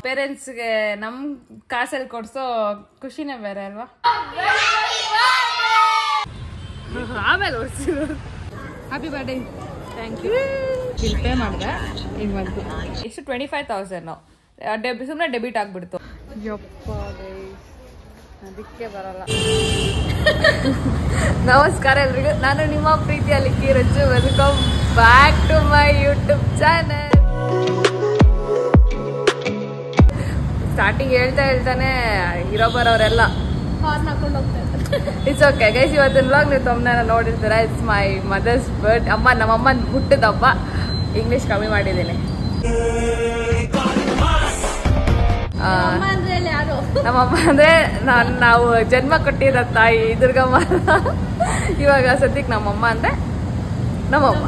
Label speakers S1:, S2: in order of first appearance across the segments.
S1: ಪೇರೆಂಟ್ಸ್ಗೆ ನಮ್ ಕಾಸಲ್ಲಿ ಕೊಡ್ಸೋ ಖುಷಿನೇ ಬೇರೆ ಅಲ್ವಾ ಆಮೇಲೆ ಓಡಿಸಿರೋದು happy birthday thank you bill pay ಮಾಡಿದೆ ಈಗ ಬಂತು ಎಷ್ಟು ಟ್ವೆಂಟಿ ಫೈವ್ ತೌಸಂಡ್ ಡೆಬಿ ಸುಮ್ಮನೆ ಡೆಬಿಟ್ ಆಗ್ಬಿಡ್ತು ಯಪ್ಪ ಅದಕ್ಕೆ ಬರಲ್ಲ ನಮಸ್ಕಾರ ಎಲ್ರಿಗೂ ನಾನು ನಿಮ್ಮ ಪ್ರೀತಿಯಲ್ಲಿ ಕೀರಜ್ಜು welcome back to my YouTube channel starting ಹೇಳ್ತಾ ಹೇಳ್ತಾನೆ ಇರೋ ಬರೋರೆಲ್ಲ ಇಟ್ಸ್ ಓಕೆ ಗೈಸ್ ಇವತ್ತಿನ ವ್ಲಾಗ್ ನೀವು ತೊಮ್ಮನೆ ನೋಡಿರ್ತೀರ ಇಟ್ಸ್ ಮೈ ಮದರ್ಸ್ ಬರ್ಡ್ ಅಮ್ಮ ನಮ್ಮಮ್ಮನ ಹುಟ್ಟಿದ ಹಬ್ಬ ಇಂಗ್ಲಿಷ್ ಕಮ್ಮಿ ಮಾಡಿದ್ದೀನಿ ಆ, ನಮ್ಮಮ್ಮ ಅಂದ್ರೆ ನಾನ್ ನಾವು ಜನ್ಮ ಕೊಟ್ಟಿರೋ ತಾಯಿ ದುರ್ಗಮ್ಮ ಇವಾಗ ಸದ್ಯಕ್ಕೆ ನಮ್ಮಮ್ಮ ಅಂದ್ರೆ ನಮ್ಮಮ್ಮ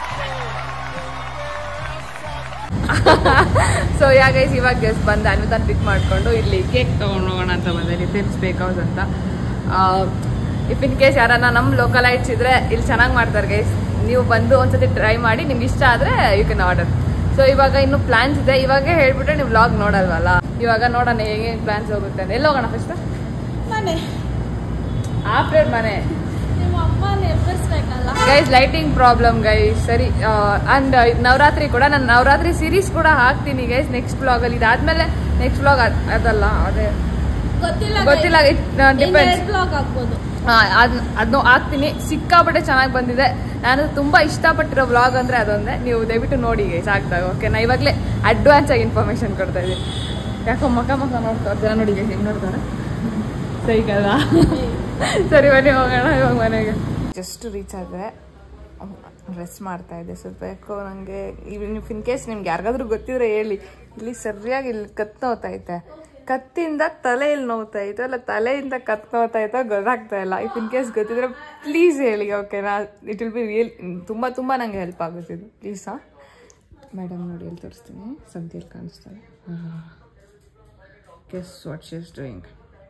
S1: ಸೊ ಯಾ ಗೈಸ್ ಇವಾಗ ಜಸ್ಟ್ ಬಂದು ಅನ್ವಿತಾನ್ ಪಿಕ್ ಮಾಡ್ಕೊಂಡು ಇಲ್ಲಿ ಕೇಕ್ ತೊಗೊಂಡು ಹೋಗೋಣ ಅಂತ ಬಂದೆ ನಿತಿನ್ ಸ್ಪೇಕ್ ಹೌಸ್ ಅಂತ ಇಫ್ ಇನ್ ಕೇಸ್ ಯಾರನ್ನ ನಮ್ಮ ಲೋಕಲೈಟ್ಸ್ ಇದ್ರೆ ಇಲ್ಲಿ ಚೆನ್ನಾಗಿ ಮಾಡ್ತಾರೆ ಗೈಸ್ ನೀವು ಬಂದು ಒಂದ್ಸತಿ ಟ್ರೈ ಮಾಡಿ ನಿಮ್ಗೆ ಇಷ್ಟ ಆದ್ರೆ ಯು ಕೆನ್ ಆರ್ಡರ್ ಸೊ ಇವಾಗ ಇನ್ನು ಪ್ಲಾನ್ಸ್ ಇದೆ ಇವಾಗೇ ಹೇಳ್ಬಿಟ್ರೆ ನೀವು ವ್ಲಾಗ್ ನೋಡಲ್ವಲ್ಲ ಇವಾಗ ನೋಡೋಣ ಹೇಗೇನು ಪ್ಲಾನ್ಸ್ ಹೋಗುತ್ತೆ ಅಂತ ಎಲ್ಲಿ ಹೋಗೋಣ ಫಸ್ಟ್
S2: ಮನೆ
S1: ಆಫ್ಟರ್ ಮನೆ
S2: ನಿಮ್ಮ ಅಮ್ಮನ ಎಬ್ಬರಿಸ್ಬೇಕಲ್ಲ
S1: ಗೈಸ್ ಲೈಟಿಂಗ್ ಪ್ರಾಬ್ಲಮ್ ಗೈಸ್ ಸರಿ ಅಂಡ್ ನವರಾತ್ರಿ ಕೂಡ ನಾನು ನವರಾತ್ರಿ ಸೀರೀಸ್ ಕೂಡ ಹಾಕ್ತೀನಿ ಗೈಸ್ ನೆಕ್ಸ್ಟ್ ಬ್ಲಾಗ್ ಅಲ್ಲಿ ಇದಾದ್ಮೇಲೆ ನೆಕ್ಸ್ಟ್ ಬ್ಲಾಗ್ ಅದಲ್ಲ ಅದೇ
S2: ಗೊತ್ತಿಲ್ಲ
S1: ಗೊತ್ತಿಲ್ಲ ಡಿಪೆಂಡ್ಸ್
S2: ಬ್ಲಾಗ್ ಆಗ್ಬೋದು
S1: ಅದನ್ನು ಹಾಕ್ತೀನಿ ಸಿಕ್ಕಾಪಟ್ಟೆ ಚೆನ್ನಾಗಿ ಬಂದಿದೆ ನಾನು ತುಂಬಾ ಇಷ್ಟಪಟ್ಟಿರೋ ಬ್ಲಾಗ್ ಅಂದ್ರೆ ಅದೊಂದೇ ನೀವು ದಯವಿಟ್ಟು ನೋಡಿ ಗೈಸ್ ಆಗ್ದಾಗ ಓಕೆ ನಾ ಇವಾಗಲೇ ಅಡ್ವಾನ್ಸ್ ಆಗಿ ಇನ್ಫಾರ್ಮೇಶನ್ ಕೊಡ್ತಾ ಇದ್ದೀನಿ ಯಾಕೋ ಮಕ ಮಕ ನೋಡ್ತಾರೆ ಜನ ನೋಡಿ ಗೈಸ್ ಹೆಂಗ್ ನೋಡ್ತಾರೆ ಸೈಕಲ್ಲ ಸರಿ ಬನ್ನಿ ಹೋಗೋಣ ಇವಾಗ ಮನೆಗೆ ಜಸ್ಟ್ ರೀಚ್ ಆದರೆ ರೆಸ್ಟ್ ಮಾಡ್ತಾ ಇದ್ದೆ ಸ್ವಲ್ಪ ಯಾಕೋ ನನಗೆ ಇಫ್ ಇನ್ ಕೇಸ್ ನಿಮ್ಗೆ ಯಾರಿಗಾದ್ರೂ ಗೊತ್ತಿದ್ರೆ ಹೇಳಿ ಇಲ್ಲಿ ಸರಿಯಾಗಿ ಇಲ್ಲಿ ಕತ್ ನೋವ್ತೈತೆ ಕತ್ತಿಂದ ತಲೆ ಇಲ್ಲಿ ನೋವ್ತೈತೆ ಅಲ್ಲ ತಲೆಯಿಂದ ಕತ್ ನೋವ್ತೈತೋ ಗೊತ್ತಾಗ್ತಾ ಇಲ್ಲ ಇಫ್ ಇನ್ ಕೇಸ್ ಗೊತ್ತಿದ್ರೆ ಪ್ಲೀಸ್ ಹೇಳಿ ಓಕೆನಾ ಇಟ್ ವಿಲ್ ಬಿ ರಿಯಲ್ ತುಂಬ ತುಂಬ ನಂಗೆ ಹೆಲ್ಪ್ ಆಗುತ್ತೆ ಇದು ಪ್ಲೀಸಾ ಮೇಡಮ್ ನೋಡಿ ಎಲ್ಲಿ ತೋರಿಸ್ತೀನಿ ಸಂತಿಯಲ್ಲಿ ಕಾಣಿಸ್ತಾರೆ guess what she is doing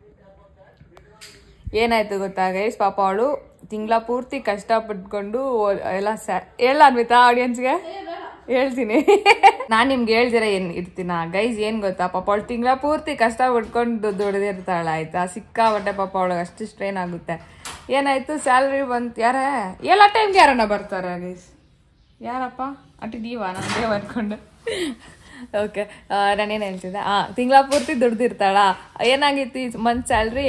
S1: ಏನಾಯ್ತು ಗೊತ್ತಾ ಗೈಸ್ ಪಾಪ ಅವಳು ತಿಂಗಳ ಪೂರ್ತಿ ಕಷ್ಟಪಟ್ಕೊಂಡು ಎಲ್ಲ ಸ್ಯಾ ಹೇಳ ಅನ್ವಿತಾ ಆಡಿಯನ್ಸ್ಗೆ ಹೇಳ್ತೀನಿ ನಾನು ನಿಮ್ಗೆ ಹೇಳ್ದಿರ ಏನ್ ಇರ್ತೀನ ಗೈಸ್ ಏನ್ ಗೊತ್ತಾ ಪಾಪ ಅವಳು ತಿಂಗಳ ಪೂರ್ತಿ ಕಷ್ಟ ಪಟ್ಕೊಂಡು ದುಡ್ದಿರ್ತಾಳ ಆಯ್ತಾ ಸಿಕ್ಕಾಬಟ್ಟೆ ಪಾಪ ಅವಳಿಗೆ ಅಷ್ಟು ಸ್ಟ್ರೈನ್ ಆಗುತ್ತೆ ಏನಾಯ್ತು ಸ್ಯಾಲ್ರಿ ಬಂತು ಯಾರೇ ಎಲ್ಲ ಟೈಮ್ಗೆ ಯಾರನ್ನ ಬರ್ತಾರೆ ಗೈಸ್ ಯಾರಪ್ಪ ಅಟ್ಟಿ ನೀವಾ ನಾನು ದೇವ್ ಅನ್ಕೊಂಡು ಓಕೆ ನಾನೇನು ಹೇಳ್ತಿದ್ದೆ ಹಾಂ ತಿಂಗಳ ಪೂರ್ತಿ ದುಡ್ದಿರ್ತಾಳ ಏನಾಗಿತ್ತು ಈ ಮಂತ್ ಸ್ಯಾಲ್ರಿ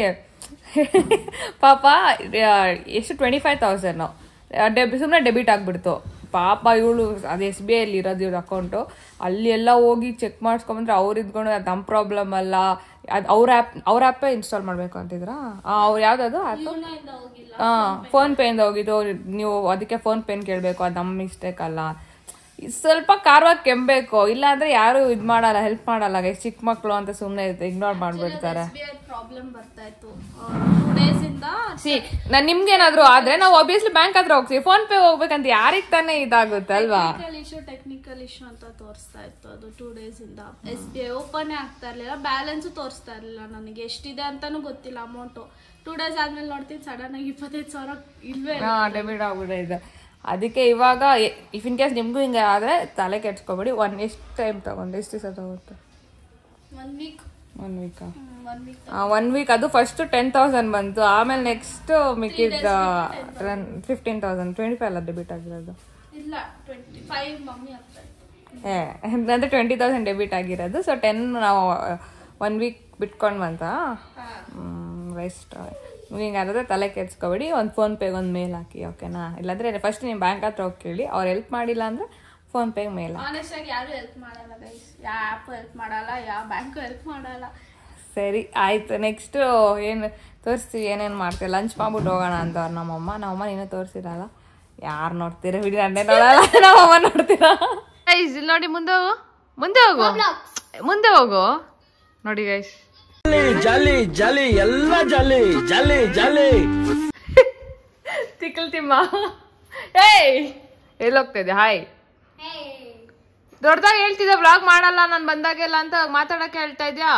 S1: ಪಾಪ ಆ, ಎಷ್ಟು ಟ್ವೆಂಟಿ ಫೈವ್ ತೌಸಂಡು ಡೆಬಿ ಸುಮ್ಮನೆ ಡೆಬಿಟ್ ಆಗಿಬಿಡ್ತು ಪಾಪ ಇವಳು ಅದು ಎಸ್ ಬಿ ಐಲಿ ಇರೋದು ಇವ್ರ ಅಕೌಂಟು ಅಲ್ಲಿ ಎಲ್ಲ ಹೋಗಿ ಚೆಕ್ ಮಾಡಿಸ್ಕೊಂಬಂದ್ರೆ ಅವ್ರು ಇದ್ಕೊಂಡು ಅದು ನಮ್ಮ ಪ್ರಾಬ್ಲಮ್ ಅಲ್ಲ ಅದು ಅವ್ರ ಆ್ಯಪ್ ಅವ್ರ ಆ್ಯಪೇ ಇನ್ಸ್ಟಾಲ್ ಮಾಡಬೇಕು ಅಂತಿದ್ರಾ ಅವ್ರು ಯಾವುದದು ಆ್ಯಪ್
S2: ಹೋಗಿಲ್ಲ
S1: ಹಾಂ ಫೋನ್ ಪೇಯಿಂದ ಹೋಗಿದ್ದು ನೀವು ಅದಕ್ಕೆ ಫೋನ್ ಪೇನ್ ಕೇಳಬೇಕು ಅದು ನಮ್ಮ ಮಿಸ್ಟೇಕ್ ಅಲ್ಲ ಇದ್ ಸ್ವಲ್ಪ ಕಾರವಾಗಿ ಕೆಂಬೇಕು ಇಲ್ಲಾಂದ್ರೆ ಯಾರು ಇದು ಮಾಡಲ್ಲ ಹೆಲ್ಪ್ ಮಾಡಲ್ಲ ಗೈಸ್ ಚಿಕ್ಕ ಮಕ್ಕಳು ಅಂತ ಸುಮ್ಮನೆ ಇಗ್ನೋರ್ ಮಾಡ್ಬಿಡ್ತಾರೆ
S2: ಪ್ರಾಬ್ಲಮ್ ಬರ್ತಾ ಇತ್ತು ಟೂ ಡೇಸ್ ಇಂದ
S1: ಸಿ ನಾನು ನಿಮ್ಗೇನಾದ್ರೂ ಆದ್ರೆ ನಾವು ಒಬ್ವಿಯಸ್ಲಿ ಬ್ಯಾಂಕ್ ಹತ್ರ ಹೋಗ್ತೀವಿ ಫೋನ್ ಪೇ ಹೋಗ್ಬೇಕಂತ ಯಾರಿಗ್ ತಾನೇ ಇದಾಗುತ್ತೆ ಅಲ್ವಾ
S2: ಟೆಕ್ನಿಕಲ್ ಇಶ್ಯೂ ಟೆಕ್ನಿಕಲ್ ಇಶ್ಯೂ ಅಂತ ತೋರಿಸ್ತಾ ಇತ್ತು ಅದು ಟೂ ಡೇಸ್ ಇಂದ ಎಸ್ ಬಿ ಐ ಓಪನ್ ಆಗ್ತಾ ಇರ್ಲಿಲ್ಲ ಬ್ಯಾಲೆನ್ಸ್ ತೋರಿಸ್ತಾ ಇರ್ಲಿಲ್ಲ ನನಗೆ ಎಷ್ಟಿದೆ ಅಂತಾನು ಗೊತ್ತಿಲ್ಲ ಅಮೌಂಟು ಟೂ ಡೇಸ್ ಆದ್ಮೇಲೆ ನೋಡ್ತೀನಿ ಸಡನ್ ಆಗಿ ಇಪ್ಪತ್ತೈದು ಸಾವಿರ ಇಲ್ವೇ ಇಲ್ಲ.
S1: ಹಾ ಡೆಬಿಟ್ ಆಗ್ಬಿಟ್ಟಿದೆ ಅದಕ್ಕೆ ಇವಾಗ ಇಫ್ ಇನ್ ಕೇಸ್ ನಿಮ್ಗೂ ಹಿಂಗೆ ಆದ್ರೆ ತಲೆ ಕೆಡ್ಸ್ಕೊಬೇಡಿ ಒನ್ ಎಷ್ಟು ಟೈಮ್ ತಗೊಂಡು ಎಷ್ಟು ದಿವಸ ತಗೋತ್ತೆ
S2: ಒನ್ ವೀಕ್
S1: ಒನ್ ವೀಕಾ
S2: ಒನ್ ವೀಕ್
S1: ಒನ್ ವೀಕ್ ಅದು ಫಸ್ಟ್ ಟೆನ್ ತೌಸಂಡ್ ಬಂತು ಆಮೇಲೆ ನೆಕ್ಸ್ಟ್ ಮಿಕ್ಕಿದ ಫಿಫ್ಟೀನ್ ತೌಸಂಡ್ ಟ್ವೆಂಟಿ ಫೈವ್ ಅಲ್ಲ ಡೆಬಿಟ್ ಆಗಿರೋದು
S2: ಇಲ್ಲ ಟ್ವೆಂಟಿ ಫೈವ್ ಮಮ್ಮಿ ಆಗ್ತಾ ಇತ್ತು
S1: ಏ ಅಂದರೆ ಟ್ವೆಂಟಿ ತೌಸಂಡ್ ಡೆಬಿಟ್ ಆಗಿರೋದು ಸೊ ಟೆನ್ ನಾವು ಒನ್ ವೀಕ್ ಬಿಟ್ಕೊಂಡು ಬಂತ ರೆಸ್ಟ್ ಹಿಂಗಾದ್ರೆ ತಲೆ ಕೆಡ್ಸ್ಕೊಬೇಡಿ ಒಂದು ಫೋನ್ ಪೇಗೆ ಒಂದು ಮೇಲ್ ಹಾಕಿ ಓಕೆನಾ ಇಲ್ಲಾಂದ್ರೆ ಫಸ್ಟ್ ನಿಮ್ಮ ಬ್ಯಾಂಕ್ ಹತ್ರ ಹೋಗಿ ಕೇಳಿ ಅವ್ರು ಹೆಲ್ಪ್ ಮಾಡಿಲ್ಲ ಅಂದರೆ ಫೋನ್ ಪೇಗೆ ಮೇಲ್ ಹಾಕಿ
S2: ಆನೆಸ್ಟ್ ಆಗಿ ಯಾರು ಹೆಲ್ಪ್ ಮಾಡಲ್ಲ ಗೈಸ್ ಯಾವ ಆ್ಯಪ್ ಹೆಲ್ಪ್ ಮಾಡಲ್ಲ ಯಾವ ಬ್ಯಾಂಕು ಹೆಲ್ಪ್ ಮಾಡಲ್ಲ
S1: ಸರಿ ಆಯ್ತು ನೆಕ್ಸ್ಟು ಏನು ತೋರಿಸ್ತೀವಿ ಏನೇನು ಮಾಡ್ತೀವಿ ಲಂಚ್ ಮಾಡ್ಬಿಟ್ಟು ಹೋಗೋಣ ಅಂತ ಅವ್ರು ನಮ್ಮಮ್ಮ ನಮ್ಮಮ್ಮ ನೀನು ತೋರಿಸಿರಲ್ಲ ಯಾರು ನೋಡ್ತೀರ ಬಿಡಿ ನನ್ನೇ ನೋಡಲ್ಲ ನಮ್ಮಮ್ಮ ನೋಡ್ತೀರಾ ಗೈಸ್ ಇಲ್ಲಿ ನೋಡಿ ಮುಂದೆ ಹೋಗು ಮುಂದೆ ಹೋಗು ಮುಂದೆ ಹೋಗು ನೋಡಿ ಗೈಸ್
S3: ಜಾಲಿ ಜಾಲಿ ಎಲ್ಲ ಜಾಲಿ ಜಾಲಿ ಜಾಲಿ
S1: ತಿಕ್ಕಲ್ ತಿಮ್ಮ ಏಯ್ ಎಲ್ಲಿ ಹೋಗ್ತಾ ಇದ್ದೆ ಹಾಯ್ ದೊಡ್ಡದಾಗ ಹೇಳ್ತಿದ್ದೆ ಬ್ಲಾಗ್ ಮಾಡಲ್ಲ ನಾನು ಬಂದಾಗೆಲ್ಲ ಅಂತ ಮಾತಾಡಕ್ಕೆ ಹೇಳ್ತಾ ಇದ್ಯಾ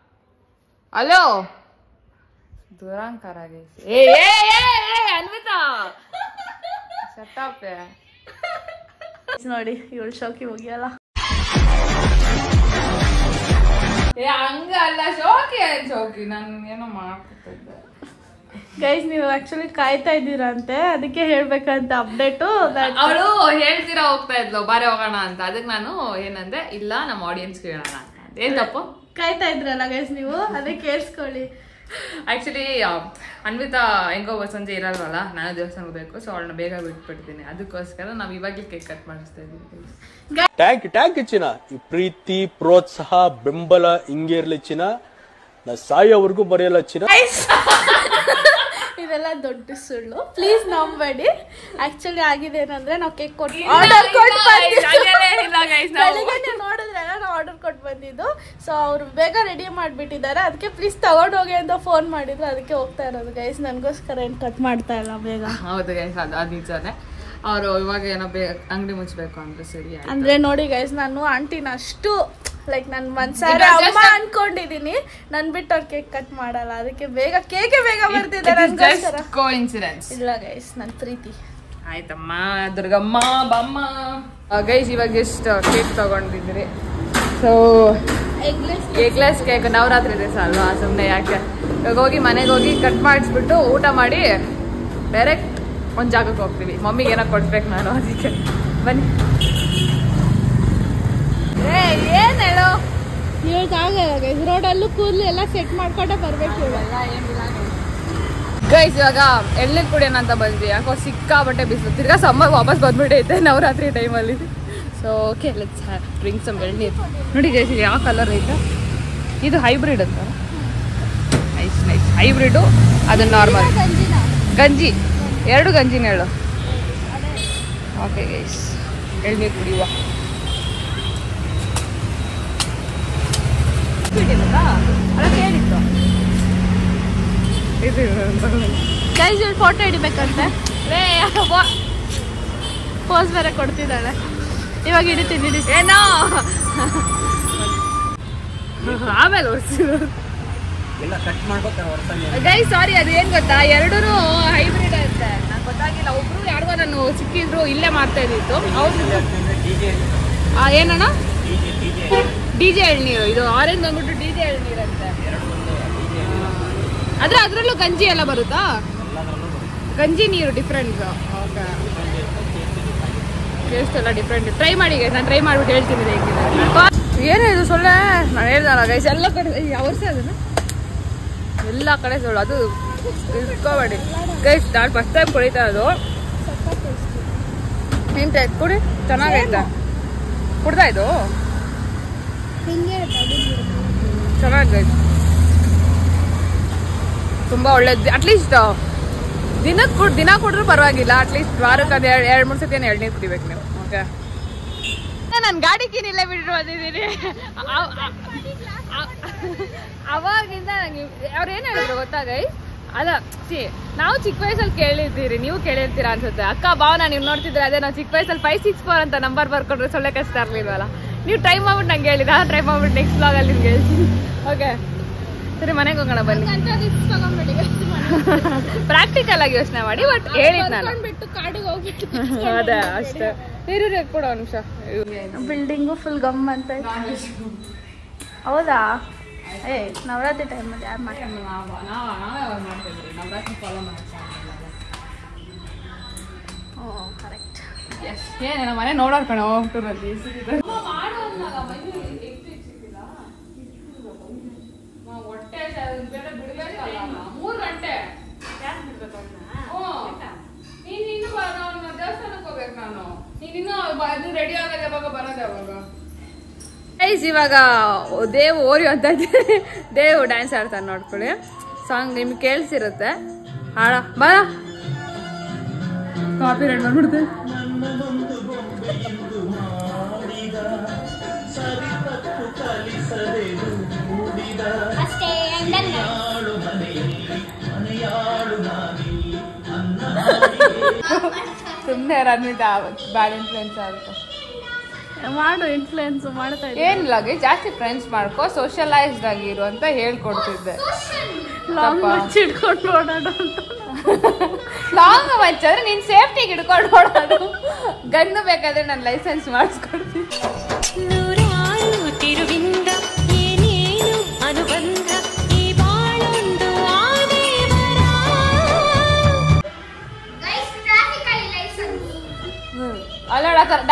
S1: ಹಲೋ ದುರಂಕಾರ ಏ ಏ ಏ ಏ ಅನ್ವಿತಾ ಸತ್ತಾಪೆ
S2: ನೋಡಿ ಇವಳು ಶೋಕಿ ಹೋಗಿಯಲ್ಲ
S1: ಟೈಮ್ಸ್ ಹೋಗಿ ನಾನು ಏನೋ ಮಾಡ್ತಿದ್ದೆ
S2: ಗೈಸ್ ನೀವು ಆಕ್ಚುಲಿ ಕಾಯ್ತಾ ಇದ್ದೀರಂತೆ ಅದಕ್ಕೆ ಹೇಳ್ಬೇಕಂತ ಅಪ್ಡೇಟು
S1: ಅವಳು ಹೇಳ್ತೀರಾ ಹೋಗ್ತಾ ಇದ್ಲು ಬಾರೆ ಹೋಗೋಣ ಅಂತ ಅದಕ್ಕೆ ನಾನು ಏನಂದೆ ಇಲ್ಲ ನಮ್ಮ ಆಡಿಯನ್ಸ್ಗೆ ಹೇಳೋಣ ಅಂತ ಅಂದೆ. ಏನ್ ತಪ್ಪು
S2: ಕಾಯ್ತಾ ಇದ್ರಲ್ಲ ಗೈಸ್ ನೀವು ಅದಕ್ಕೆ ಕೇಳಿಸ್ಕೊಳ್ಳಿ
S1: ಆಕ್ಚುಲಿ ಅನ್ವಿತಾ ಹೆಂಗೋ ಸಂಜೆ ಇರಲ್ವಲ್ಲ ನಾನು ದೇವಸ್ಥಾನಕ್ಕೆ ಬೇಕು ಸೊ ಅವಳನ್ನ ಬೇಗ ಬಿಟ್ಬಿಡ್ತೀನಿ ಅದಕ್ಕೋಸ್ಕರ ನಾವು ಇವಾಗಲೇ ಕೇಕ್ ಕಟ್ ಮಾಡಿಸ್ತಾ ಇದ್ದೀವಿ
S3: ಟ್ಯಾಂಕ್ ಟ್ಯಾಂಕ್ ಚಿನ್ನ ಈ ಪ್ರೀತಿ ಪ್ರೋತ್ಸಾಹ ಬೆಂಬಲ ಹಿಂಗೆ ಇರ್ಲಿ ಚಿನ್ನ ನಾ ಸಾಯೋವರೆಗೂ ಬರೆಯಲ್ಲ ಚಿನ್ನ
S2: ಇದೆಲ್ಲ ದೊಡ್ಡ ಸುಳ್ಳು ಪ್ಲೀಸ್ ನಂಬೇಡಿ ಆಕ್ಚುಲಿ ಆಗಿದೆ ಏನಂದ್ರೆ ನಾವು ಕೇಕ್ ಕೊಟ್ಟು ಆರ್ಡರ್ ಕೊಟ್ಟು ಬೆಳಿಗ್ಗೆ ನೀವು ನೋಡಿದ್ರಲ್ಲ ನಾವು ಆರ್ಡರ್ ಕೊಟ್ಟು ಬಂದಿದ್ದು ಸೊ ಅವ್ರು ಬೇಗ ರೆಡಿ ಮಾಡಿಬಿಟ್ಟಿದ್ದಾರೆ ಅದಕ್ಕೆ ಪ್ಲೀಸ್ ತಗೊಂಡು ಹೋಗಿ ಅಂತ ಫೋನ್ ಮಾಡಿದ್ರು ಅದಕ್ಕೆ ಹೋಗ್ತಾ ಇರೋದು ಗೈಸ್ ನನಗೋಸ್ಕರ ಏನು ಕಟ್ ಮಾಡ್ತಾ ಇಲ್ಲ ಬೇಗ
S1: ಹೌದು ಗೈಸ್ ಅದು ಅದು ನಿಜಾನೆ ಅವರು ಇವಾಗ ಏನೋ ಬೇ ಅಂಗಡಿ ಮುಚ್ಚಬೇಕು ಅಂದ್ರೆ ಸರಿ ಆಯ್ತು.
S2: ಅಂದ್ರೆ ನೋಡಿ ಗೈಸ್ ನಾನು ಆಂಟಿನ ಅಷ್ಟು ಲೈಕ್ ನಾನು ಮನ್ಸಾರೆ ಅಮ್ಮ ಅನ್ಕೊಂಡಿದೀನಿ ನನ್ ಬಿಟ್ಟು ಅವ್ರು ಕೇಕ್ ಕಟ್ ಮಾಡಲ್ಲ ಅದಕ್ಕೆ ಬೇಗ ಕೇಕೆ ಬೇಗ ಬರ್ತಿದ್ದಾರೆ
S1: It is just
S2: ನನ್ಗೋಸ್ಕರ
S1: coincidence.
S2: ಇಲ್ಲ ಗೈಸ್ ನನ್ನ ಪ್ರೀತಿ
S1: ಆಯ್ತಮ್ಮ ದುರ್ಗಮ್ಮ ಬಮ್ಮ ಗೈಸ್ ಇವಾಗ ಎಷ್ಟು ಕೇಕ್ ತಗೊಂಡಿದ್ರಿ ಸೊ ಏಕ್ಲೆಸ್ ಕೇಕ್ ನವರಾತ್ರಿ ದಿವಸ ಅಲ್ವಾ ಸುಮ್ಮನೆ ಯಾಕೆ ಇವಾಗ ಹೋಗಿ ಮನೆಗೆ ಹೋಗಿ ಕಟ್ ಮಾಡಿಸ್ಬಿಟ್ಟು ಊಟ ಮಾಡಿ ಡೈರೆಕ್ಟ್ ಒಂದು ಜಾಗಕ್ಕೆ ಹೋಗ್ತೀವಿ ಮಮ್ಮಿಗೆ ಏನೋ ಕೊಡ್ಬೇಕು ನಾನು ಅದಕ್ಕೆ ಬನ್ನಿ ಏ ಏನ್ ಹೇಳು
S2: ಇವಾಗ ಆಗಲ್ಲ ಗೈಸ್ ರೋಡಲ್ಲೂ ಕೂದಲು ಎಲ್ಲ ಸೆಟ್ ಮಾಡ್ಕೊಂಡೆ ಬರ್ಬೇಕು ಇವಾಗ
S1: ಗೈಸ್ ಇವಾಗ ಎಳ್ನೀರು ಕುಡಿಯೋಣ ಅಂತ ಬಂದ್ವಿ ಯಾಕೋ ಸಿಕ್ಕಾಬಟ್ಟೆ ಬಿಸಿಲು ತಿರ್ಗಾ ಸಮ್ಮರ್ ವಾಪಸ್ ಬಂದ್ಬಿಟ್ಟೈತೆ ನವರಾತ್ರಿ ಟೈಮಲ್ಲಿ so okay let's drink some ಎಳ್ನೀರು ನೋಡಿ ಗೈಸ್ ಇದು ಯಾವ ಕಲರ್ ಐತೆ ಇದು ಹೈಬ್ರಿಡ್ ಅಂತ ನೈಸ್ ನೈಸ್ ಹೈಬ್ರಿಡು ಅದು ನಾರ್ಮಲ್ ಗಂಜಿ ಎರಡು ಗಂಜಿನ ಹೇಳು ಓಕೆ ಗೈಸ್ ಎಳ್ನೀರು ಕುಡಿಯುವ ಅಲ್ಲ ಕೇಳಿತ್ತು ಇದು
S2: ಗೈಸ್ ಇವ್ರು ಫೋಟೋ ಹಿಡಿಬೇಕಂತೆ ಪೋಸ್ ಬೇರೆ ಕೊಡ್ತಿದ್ದಾಳೆ ಇವಾಗ ಹಿಡಿತೀನಿ ಹಿಡಿತೀನಿ
S1: ಏನೋ ಆಮೇಲೆ ಓಡಿಸಿದ್ರು ಗೈ ಸಾರಿ ಅದು ಏನ್ ಗೊತ್ತಾ ಎರಡೂ ಹೈಬ್ರಿಡ್ ಐತೆ ನಂಗೆ ಗೊತ್ತಾಗಿಲ್ಲ ಒಬ್ರು ಯಾರಿಗೋ ನಾನು ಸಿಕ್ಕಿದ್ರು ಇಲ್ಲೇ ಮಾಡ್ತಾ ಇದ್ದಿತ್ತು ಅವ್ರು ಆ, ಏನಣ್ಣ ಡಿ ಜೆ ಎಳ್ನೀರು ಇದು ಆರೆಂಜ್ ಬಂದ್ಬಿಟ್ಟು ಡಿ ಜೆ ಎಳ್ನೀರು ಅಂತೆ ಆದ್ರೆ ಅದ್ರಲ್ಲೂ ಗಂಜಿ ಎಲ್ಲ ಬರುತ್ತಾ ಗಂಜಿ ನೀರು ಡಿಫ್ರೆಂಟ್ ಓಕೆ ಟೇಸ್ಟ್ ಎಲ್ಲ ಡಿಫ್ರೆಂಟ್ ಟ್ರೈ ಮಾಡಿ ನಾನು ಟ್ರೈ ಮಾಡ್ಬಿಟ್ಟು ಹೇಳ್ತೀನಿ ಇದು ಹೇಗಿದೆ ಏನೇ ಇದು ಸೊಳ್ಳೆ ನಾನು ಹೇಳ್ದಲ್ಲ ಗೈಸ್ ಎಲ್ಲ ಕಡೆ ಯಾವ ವರ್ಷ ಅದನ್ನ ಎಲ್ಲ ಕಡೆ ಸೊಳ್ಳು ಅದು ಇಟ್ಕೋಬೇಡಿ ಗೈಸ್ ನಾನು ಫಸ್ಟ್ ಟೈಮ್ ಕುಡಿತಾ ಅದು ನಿಂತೆ ಕುಡಿ ಚೆನ್ನಾಗೈತೆ ಕುಡ್ದಾ ಇದು ಚೆನ್ನಾಗೈತೆ ತುಂಬಾ ಒಳ್ಳೇದು ಅಟ್ಲೀಸ್ಟ್ ದಿನಕ್ಕೆ ಕುಡ್ ದಿನ ಕುಡಿದ್ರು ಪರವಾಗಿಲ್ಲ ಅಟ್ಲೀಸ್ಟ್ ವಾರಕ್ಕೆ ಅದು ಎರಡು ಎರಡು ಮೂರು ಸತಿ ಎಳ್ನೀರು ಕುಡಿಬೇಕು ನೀವು ಓಕೆ ನಾನು ಗಾಡಿ ಕೀನಿಲ್ಲ ಬಿಟ್ಟು ಬಂದಿದ್ದೀನಿ ಅವಾಗಿಂದ ನಂಗೆ ಅವ್ರು ಏನು ಹೇಳಿದ್ರು ಗೊತ್ತಾ ಗೈಸ್ ಅಲ್ಲ ಸಿ ನಾವು ಚಿಕ್ಕ ವಯಸ್ಸಲ್ಲಿ ಕೇಳಿದ್ದೀರಿ ನೀವು ಕೇಳಿರ್ತೀರಾ ಅನ್ಸುತ್ತೆ ಅಕ್ಕ ಭಾವನ ನೀವು ನೋಡ್ತಿದ್ರೆ ಅದೇ ನಾವು ಚಿಕ್ಕ ವಯಸ್ಸಲ್ಲಿ ಫೈವ್ ಸಿಕ್ಸ್ ಫೋರ್ ಅಂತ ನಂಬರ್ ಬರ್ಕೊಂಡ್ರೆ ಸೊಳ್ಳೆ ಕಷ್ಟ ಇರ್ಲಿಲ್ವಲ್ಲ ನೀವು ಟ್ರೈ ಮಾಡ್ಬಿಟ್ಟು ನಂಗೆ ಹೇಳಿದ ಟ್ರೈ ಮಾಡ್ಬಿಟ್ಟು ನೆಕ್ಸ್ಟ್ ಬ್ಲಾಗಲ್ಲಿ ನಿಮ್ಗೆ ಹೇಳ್ತೀನಿ ಓಕೆ ಸರಿ ಮನೆಗೆ ಹೋಗೋಣ ಬನ್ನಿ
S2: ತಗೊಂಡ್ಬಿಡಿ
S1: ಪ್ರಾಕ್ಟಿಕಲ್ ಆಗಿ ಯೋಚನೆ ಮಾಡಿ ಬಟ್ ಹೇಳಿದ್ ನಾನು
S2: ಬಿಟ್ಟು ಕಾಡಿಗೆ ಹೋಗ್ಬಿಟ್ಟು
S1: ಅದೇ ಅಷ್ಟೇ ನೀರು ಕೂಡ ಒಂದು ನಿಮಿಷ
S2: ಬಿಲ್ಡಿಂಗು ಫುಲ್ ಗಮ್ ಅಂತ ಐತೆ. ಹೌದಾ ಏ ನವರಾತ್ರಿ ಟೈಮಲ್ಲಿ ಯಾರು ಮಾಡ್ಕೊಂಡು ಓ ಕರೆಕ್ಟ್
S1: ಏನೇನ ಮನೆ ನೋಡೋರ್ ಕಣ ಹೋಗ್ತಿರಲ್ಲಿ ಮೂರು ಗಂಟೆ ನೀನ್ ಇನ್ನು ದೇವಸ್ಥಾನಕ್ಕೆ ಹೋಗ್ಬೇಕು ನಾನು ನೀನ್ ಇನ್ನು ಅದು ರೆಡಿ ಆಗೋದು ಯಾವಾಗ ಬರೋದು ಯಾವಾಗ ಗೈಸ್ ಇವಾಗ ದೇವ್ ಓರಿ ಅಂತ ಇದ್ದಾರೆ ದೇವ್ ಡ್ಯಾನ್ಸ್ ಆಡ್ತಾನೆ ನೋಡ್ಕೊಳ್ಳಿ ಸಾಂಗ್ ನಿಮ್ಗೆ ಕೇಳಿಸಿರುತ್ತೆ ಹಾಡ ಬರ ಕಾಪಿ ರೆಡ್ ಮಾಡ್ಬಿಡ್ತೆ ಸುಮ್ಮನೆ ರನ್ವಿತಾ ಬ್ಯಾಡ್ ಇನ್ಫ್ಲುಯೆನ್ಸ್ ಆಗುತ್ತೆ
S2: ಮಾಡು ಇನ್ಫ್ಲುಯೆನ್ಸ್ ಮಾಡ್ತಾ ಇದ್ದೆ
S1: ಏನಿಲ್ಲ ಗೈ ಜಾಸ್ತಿ ಫ್ರೆಂಡ್ಸ್ ಮಾಡ್ಕೋ ಸೋಷಿಯಲೈಸ್ಡ್ ಆಗಿರು ಅಂತ ಹೇಳ್ಕೊಡ್ತಿದ್ದೆ
S2: ಲಾಂಗ್
S1: ತಪ್ಪಾ?
S2: ಮುಚ್ಚಿಡ್ಕೊಂಡು ಓಡಾಡು ಅಂತ
S1: ಲಾಂಗ್ ಮಚ್ಚಾದ್ರೆ ನೀನ್ ಸೇಫ್ಟಿಗೆ ಹಿಡ್ಕೊಂಡು ಓಡೋದು ಗನ್ನು ಬೇಕಾದ್ರೆ ನಾನು ಲೈಸೆನ್ಸ್ ಮಾಡಿಸ್ಕೊಡ್ತೀನಿ
S4: ನೂರಾರು ತಿರುವಿಂದ ಏನೇನು ಅನುಬಂಧ ಈ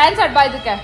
S1: ಡ್ಯಾನ್ಸ್ ಆಡ್ ಬಾ ಇದಕ್ಕೆ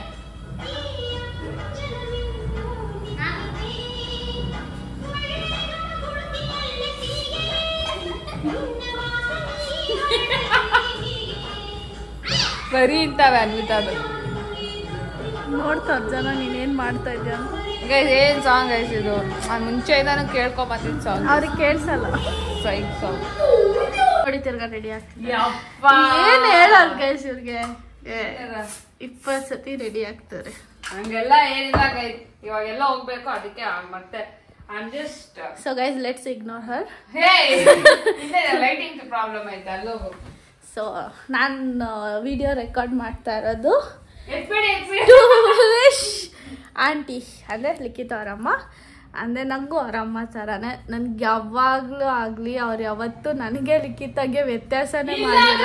S1: ಬರೀ ಇಂತಾವೆ ಅನ್ವಿತಾ ಅದು
S2: ನೋಡ್ತಾರ ಜನ ನೀನೇನ್ ಮಾಡ್ತಾ ಇದ್ಯಾ ಅಂತ
S1: ಗೈಸ್ ಏನ್ ಸಾಂಗ್ ಗೈಸ್ ಇದು ನಾನು ಮುಂಚೆಯಿಂದಾನು ಕೇಳ್ಕೊಂಡ್ ಬಂದಿದ್ದ ಸಾಂಗ್
S2: ಅವ್ರಿಗೆ ಕೇಳ್ಸಲ್ಲ
S1: ಸೈಕ್ ಸಾಂಗ್
S2: ನೋಡಿ ತಿರ್ಗಾ ರೆಡಿ ಆಗ್ತೀನಿ
S1: ಯಪ್ಪ
S2: ಏನ್ ಹೇಳಲ್ ಗೈಸ್ ಇವ್ರಿಗೆ ಇಪ್ಪತ್ ಸತಿ ರೆಡಿ ಆಗ್ತಾರೆ
S1: ಹಂಗೆಲ್ಲ ಏನಿಲ್ಲ ಗೈಸ್ ಇವಾಗೆಲ್ಲ ಹೋಗ್ಬೇಕು ಅದಕ್ಕೆ ಮತ್ತೆ I just
S2: so guys let's ignore her
S1: hey lighting problem ಐತೆ ಅಲ್ಲೋಗು
S2: ಸೊ ನಾನು ವಿಡಿಯೋ ರೆಕಾರ್ಡ್ ಮಾಡ್ತಾ ಇರೋದು
S1: ಎತ್ಬೇಡಿ ಎತ್ಬೇಡಿ
S2: ಟು ವಿಶ್ ಆಂಟಿ ಅಂದರೆ ಲಿಖಿತ ಅವರಮ್ಮ ಅಂದರೆ ನನಗೂ ಅವರಮ್ಮ ಥರನೇ ನನ್ಗೆ ಯಾವಾಗಲೂ ಆಗಲಿ ಅವ್ರು ಯಾವತ್ತೂ ನನಗೆ ಲಿಖಿತಗೆ ವ್ಯತ್ಯಾಸನೇ ಮಾಡಿಲ್ಲ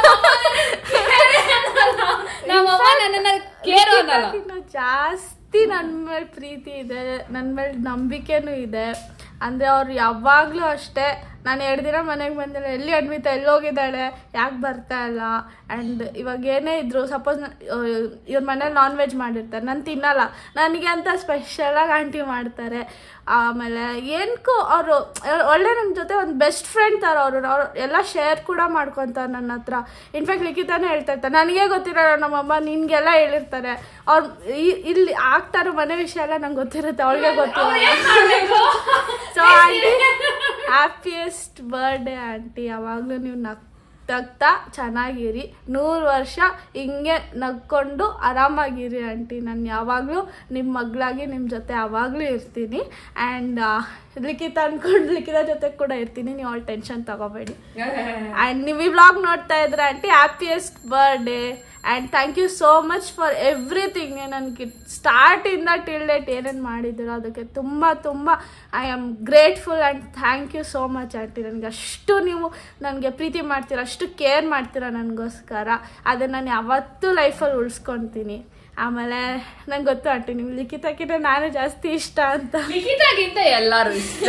S1: ನಮ್ಮಮ್ಮ ನನ್ನನ್ನ ಕೇರು ಅನ್ನಲ್ಲ
S2: ಇನ್ನು ಜಾಸ್ತಿ ನನ್ನ ಮೇಲೆ ಪ್ರೀತಿ ಇದೆ ನನ್ನ ಮೇಲೆ ನಂಬಿಕೆನೂ ಇದೆ ಅಂದರೆ ಅವ್ರು ಯಾವಾಗಲೂ ಅಷ್ಟೇ ನಾನು ಎರಡು ದಿನ ಮನೆಗೆ ಬಂದಿಲ್ಲ ಎಲ್ಲಿ ಅಡ್ಮಿತ ಎಲ್ಲಿ ಹೋಗಿದ್ದಾಳೆ ಯಾಕೆ ಬರ್ತಾ ಇಲ್ಲ ಆ್ಯಂಡ್ ಇವಾಗ ಏನೇ ಇದ್ರು ಸಪೋಸ್ ಇವ್ರ ಮನೇಲಿ ನಾನ್ ವೆಜ್ ಮಾಡಿರ್ತಾರೆ ನಾನು ತಿನ್ನಲ್ಲ ನನಗೆ ಅಂತ ಸ್ಪೆಷಲಾಗಿ ಆಂಟಿ ಮಾಡ್ತಾರೆ ಆಮೇಲೆ ಏನಕ್ಕೂ ಅವರು ಒಳ್ಳೆ ನನ್ನ ಜೊತೆ ಒಂದು ಬೆಸ್ಟ್ ಫ್ರೆಂಡ್ ಥರ ಅವರು ಅವ್ರು ಎಲ್ಲ ಶೇರ್ ಕೂಡ ಮಾಡ್ಕೊತಾರೆ ನನ್ನ ಹತ್ರ ಇನ್ಫ್ಯಾಕ್ಟ್ ಲಿಖಿತಾನೇ ಹೇಳ್ತಾ ಇರ್ತಾರೆ ನನಗೆ ಗೊತ್ತಿರಲ್ಲ ನಮ್ಮಮ್ಮ ನಿನ್ಗೆಲ್ಲ ಹೇಳಿರ್ತಾರೆ ಅವ್ರು ಇಲ್ಲಿ ಆಗ್ತಾರೋ ಮನೆ ವಿಷಯ ಎಲ್ಲ ನಂಗೆ ಗೊತ್ತಿರುತ್ತೆ ಅವಳಿಗೆ ಗೊತ್ತಿರಲ್ಲ so aunty happiest birthday aunty ಯಾವಾಗಲೂ ನೀವು ನಗ್ತಾ ಚೆನ್ನಾಗಿರಿ ನೂರು ವರ್ಷ ಹಿಂಗೆ ನಗ್ಕೊಂಡು ಆರಾಮಾಗಿರಿ ಆಂಟಿ ನಾನು ಯಾವಾಗಲೂ ನಿಮ್ಮ ಮಗಳಾಗಿ ನಿಮ್ಮ ಜೊತೆ ಯಾವಾಗಲೂ ಇರ್ತೀನಿ ಆ್ಯಂಡ್ ಲಿಖಿತ ಅನ್ಕೊಂಡು ಲಿಖಿತ ಜೊತೆ ಕೂಡ ಇರ್ತೀನಿ ನೀವು ಅವ್ಳು ಟೆನ್ಷನ್ ತಗೋಬೇಡಿ ಆ್ಯಂಡ್ ನೀವು ಈ ವ್ಲಾಗ್ ನೋಡ್ತಾ ಇದ್ರೆ aunty happiest birthday and thank you so much for everything ನನಗೆ ಸ್ಟಾರ್ಟಿಂದ ಟಿಲ್ ಡೇಟ್ ಏನೇನು ಮಾಡಿದ್ದೀರೋ ಅದಕ್ಕೆ ತುಂಬ ತುಂಬ I am grateful and thank you so much aunty ನನಗೆ ಅಷ್ಟು ನೀವು ನನಗೆ ಪ್ರೀತಿ ಮಾಡ್ತೀರ ಅಷ್ಟು ಕೇರ್ ಮಾಡ್ತೀರ ನನಗೋಸ್ಕರ ಅದನ್ನು ನಾನು ಯಾವತ್ತೂ ಲೈಫಲ್ಲಿ ಉಳಿಸ್ಕೊತೀನಿ ಆಮೇಲೆ ನಂಗೆ ಗೊತ್ತು ಆಂಟಿ ನಿಮ್ಗೆ ಲಿಖಿತಕ್ಕಿಂತ ನಾನೇ ಜಾಸ್ತಿ ಇಷ್ಟ ಅಂತ
S1: ಲಿಖಿತಾಗಿಂತ ಎಲ್ಲಾರು ಇಷ್ಟ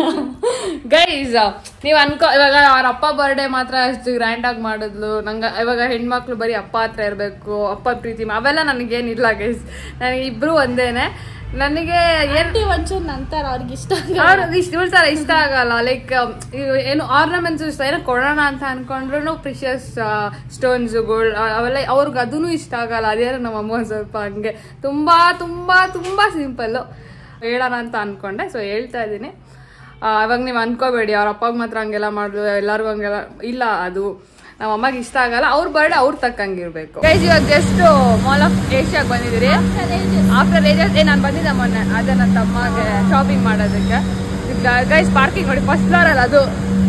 S1: ಗೈಸ್ ನೀವ್ ಅನ್ಕೋ ಇವಾಗ ಅವ್ರ ಅಪ್ಪ ಬರ್ಡೇ ಮಾತ್ರ ಅಷ್ಟು ಗ್ರ್ಯಾಂಡ್ ಆಗಿ ಮಾಡಿದ್ಲು ನಂಗ ಇವಾಗ ಹೆಣ್ಮಕ್ಳು ಬರೀ ಅಪ್ಪ ಹತ್ರ ಇರ್ಬೇಕು ಅಪ್ಪ ಪ್ರೀತಿ ಅವೆಲ್ಲ ನನಗೇನಿಲ್ಲ ಗೈಸ್ ನನಗೆ ಇಬ್ರು ಒಂದೇನೆ ನನಗೆ ಏನ್
S2: ಆಂಟಿ ಒಂಚೂರು ನಂತರ ಅವ್ರಿಗೆ ಇಷ್ಟ
S1: ಅವ್ರು ಇಷ್ಟ ಇವ್ರ ತರ ಇಷ್ಟ ಆಗಲ್ಲ ಲೈಕ್ ಏನು ಆರ್ನಮೆಂಟ್ಸ್ ಇಷ್ಟ ಏನೋ ಕೊಡೋಣ ಅಂತ ಅನ್ಕೊಂಡ್ರು ಪ್ರಿಷಿಯಸ್ ಸ್ಟೋನ್ಸ್ ಗೋಲ್ಡ್ ಅವೆಲ್ಲ ಅವ್ರಿಗೆ ಅದೂ ಇಷ್ಟ ಆಗಲ್ಲ ಅದೇನೋ ನಮ್ಮ ಅಮ್ಮ ಒಂದ್ ಸ್ವಲ್ಪ ಹಂಗೆ ತುಂಬಾ ತುಂಬಾ ತುಂಬಾ ಸಿಂಪಲ್ಲು ಹೇಳೋಣ ಅಂತ ಅನ್ಕೊಂಡೆ ಸೊ ಹೇಳ್ತಾ ಇದ್ದೀನಿ ಅವಾಗ ನೀವು ಅನ್ಕೋಬೇಡಿ ಅವ್ರ ಅಪ್ಪಗೆ ಮಾತ್ರ ಹಂಗೆಲ್ಲ ಮಾಡಿದ್ರು ಎಲ್ಲರಿಗೂ ಹಂಗೆಲ್ಲ ಇಲ್ಲ ಅದು ನಮ್ಮ ಅಮ್ಮಗೆ ಇಷ್ಟ ಆಗಲ್ಲ ಅವ್ರ ಬರ್ಡೇ ಅವ್ರ ತಕ್ಕಂಗಿರ್ಬೇಕು ಗೈಸ್ ಇವಾಗ ಜಸ್ಟ್ ಮಾಲ್ ಆಫ್ ಏಷ್ಯಾಗೆ ಬಂದಿದ್ದೀರಿ ಆಫ್ಟರ್ ಏಜಸ್ ಏ ನಾನು ಬಂದಿದ್ದೆ ಮೊನ್ನೆ ಅದೇ ನನ್ನ ತಮ್ಮಗೆ ಶಾಪಿಂಗ್ ಮಾಡೋದಕ್ಕೆ ಗೈಸ್ ಪಾರ್ಕಿಂಗ್ ನೋಡಿ ಫಸ್ಟ್ ಫ್ಲೋರ್ ಅಲ್ಲ ಅದು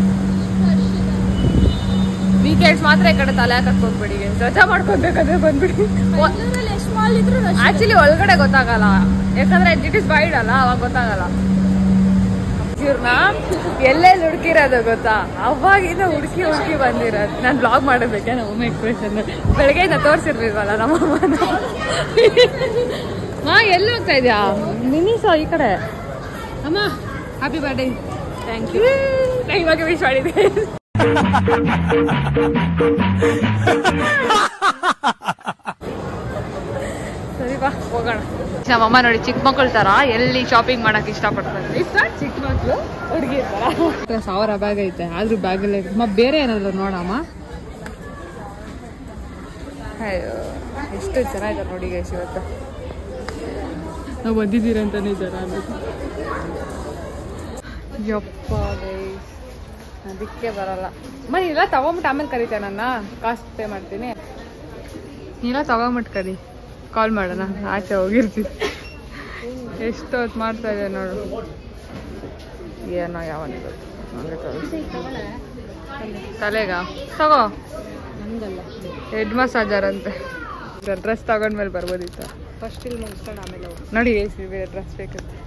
S1: ವೀಕೆಂಡ್ಸ್ ಮಾತ್ರ ಈ ಕಡೆ ತಲೆ ಹಾಕಕ್ ಹೋಗ್ಬೇಡಿ guys. ರಜಾ ಮಾಡ್ಕೊಬೇಕಾದ್ರೆ ಬಂದ್ಬಿಡಿ
S2: ಎಷ್ಟು ಮಾಲ್ ಇದ್ರು
S1: ಆಕ್ಚುಲಿ ಒಳಗಡೆ ಗೊತ್ತಾಗಲ್ಲ ಯಾಕಂದ್ರೆ ಇಟ್ ಇಸ್ ವೈಡ್ ಅಲ್ಲ ಅವಾಗ ಗೊತ್ತಾಗಲ್ಲ ಇವ್ರನ್ನ ಎಲ್ಲೆಲ್ಲಿ ಹುಡುಕಿರೋದು ಗೊತ್ತಾ ಅವಾಗಿಂದ ಹುಡುಕಿ ಹುಡುಕಿ ಬಂದಿರೋದು ನಾನು ಬ್ಲಾಗ್ ಮಾಡಬೇಕೆ ನಮ್ಮ ಅಮ್ಮ ಎಕ್ಸ್ಪ್ರೆಷನ್ ಬೆಳಗ್ಗೆಯಿಂದ ತೋರಿಸಿರ್ಲಿಲ್ವಲ್ಲ ನಮ್ಮಮ್ಮನ ಹಾ ಎಲ್ಲಿ ಹೋಗ್ತಾ ಇದೆಯಾ ಮಿನಿಸ ಈ ಕಡೆ ಅಮ್ಮ ಹ್ಯಾಪಿ ಬರ್ಡೇ ಥ್ಯಾಂಕ್ ಯು ಇವಾಗ ವಿಶ್ ಮಾಡಿದ್ದೆ ಸರಿ ಬಾ ಹೋಗೋಣ ನಮ್ಮಮ್ಮ ನೋಡಿ ಚಿಕ್ಕ ಮಕ್ಕಳ ತರ ಎಲ್ಲಿ ಶಾಪಿಂಗ್ ಮಾಡಕ್ ಇಷ್ಟಪಡ್ತಾರೆ ಇಷ್ಟ ಚಿಕ್ಕ ಮಕ್ಳು ಹುಡುಗಿ ತರ ಸಾವಿರ ಬ್ಯಾಗ್ ಐತೆ ಆದ್ರೂ ಬ್ಯಾಗಲ್ಲೇ ಅಮ್ಮ ಬೇರೆ ಏನಾದ್ರು ನೋಡಮ್ಮ ಅಯ್ಯೋ ಎಷ್ಟು ಚೆನ್ನಾಗಿದೆ ನೋಡಿ ಗೈಸ್ ಇವತ್ತು ನಾವು ಬಂದಿದ್ದೀರ ಅಂತಾನೆ ಜನ ಅನ್ನೋದು ಯಪ್ಪ ಗೈಸ್ ಅದಕ್ಕೆ ಬರಲ್ಲ ಅಮ್ಮ ನೀವೆಲ್ಲ ತಗೊಂಬಿಟ್ಟು ಆಮೇಲೆ ಕರಿತೆ ನನ್ನ ಕಾಸ್ಟ್ ಪೇ ಮಾಡ್ತೀನಿ ನೀವೆಲ್ಲ ತಗೊಂಬಿಟ್ಟು ಕರಿ ಕಾಲ್ ಮಾಡೋಣ ಆಚೆ ಹೋಗಿರ್ತೀವಿ ಎಷ್ಟು ಹೊತ್ತು ಮಾಡ್ತಾ ಇದೆ ನೋಡು ಏನೋ ಯಾವನಿಗೆ ತಲೆಗ ತಗೋ ಹೆಡ್ ಮಸಾಜರ್ ಅಂತೆ ಡ್ರೆಸ್ ತಗೊಂಡ್ಮೇಲೆ ಬರ್ಬೋದಿತ್ತು
S2: ಫಸ್ಟ್ ಇಲ್ಲಿ ಮುಗಿಸ್ಕೊಂಡು ಆಮೇಲೆ ಹೋಗಿ
S1: ನೋಡಿ ಬೇರೆ ಡ್ರೆಸ್ ಬೇಕಂತೆ